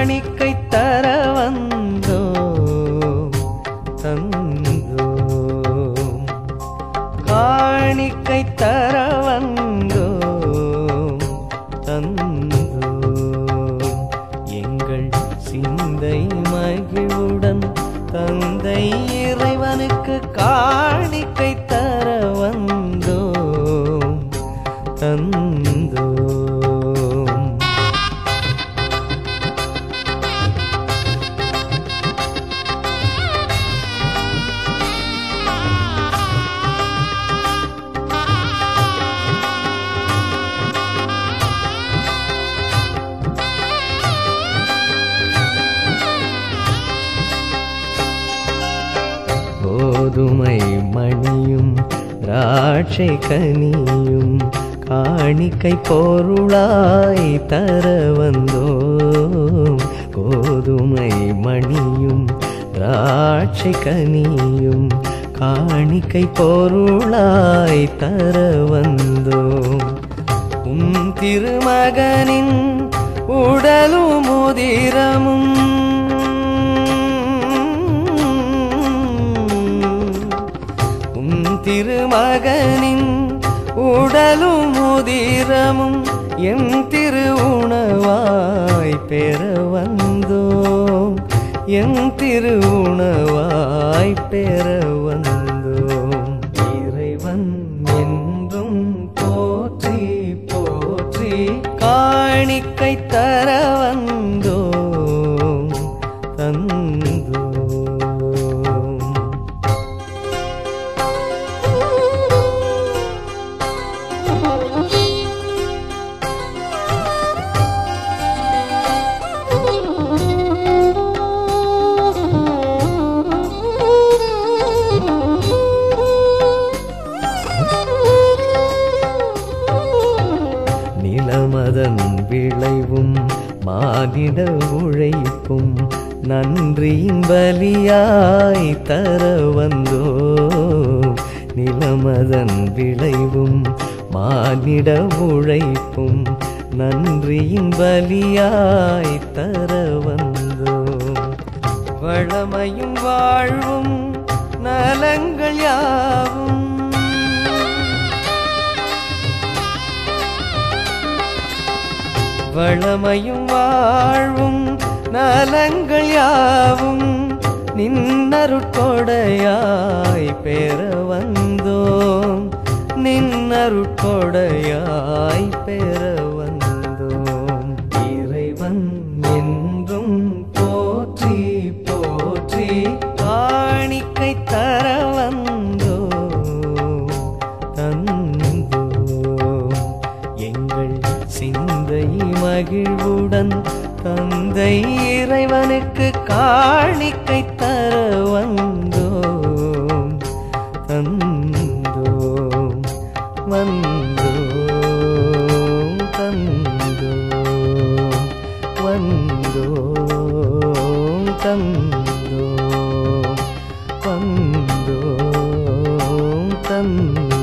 காணிக்கை தர வந்தோ தந்தோ காணிக்கை தர வந்தோ தந்தோ எங்கள் சிந்தை மகிழ்வுடன் தந்தை இறைவனுக்கு காணிக்கை தர வந்தோம் தந்தோம் கோதுமை மணியும் திராட்சை கனியும் காணிக்கை பொருளாய் தர வந்தோம் கோதுமை மணியும் திராட்சை கனியும் காணிக்கை பொருளாய் தர வந்தோம் உம் திருமகனின் உடலும் உதிரமும் உம் திருமகனின் உடலும் உதிரமும் என் திரு உணவாய் பெற வந்தோம் என் திரு உணவாய் பெற வந்தோம் இறைவன் என்றும் போற்றி போற்றி காணிக்கை தர வந்தோம் தந்தோம் நிலமதன் விளைவும் மானிட உழைப்பும் நன்றியின் பலியாய் தர வந்தோ நிலமதன் விளைவும் மானிட உழைப்பும் நன்றியின் பலியாய் தர வந்தோ வளமையும் வாழ்வும் நலங்கள் யாவும் வளமையும் வாழ்வும் நலங்கள் யாவும் நின்னருட்கொடையாய் பெற வந்தோம் நின்னருட்கொடையாய் பெற வந்தோம் இறைவன் என்றும் போற்றி போற்றி காணிக்கை தர வந்தோம் தந்தோம் எங்கள் சிந்தை மகிழ்வுடன் தந்தை இறைவனுக்கு காணிக்கை தர வந்தோம் தந்தோம் வந்தோம் தந்தோம் வந்தோம் தந்தோம் வந்தோம் தந்தோம்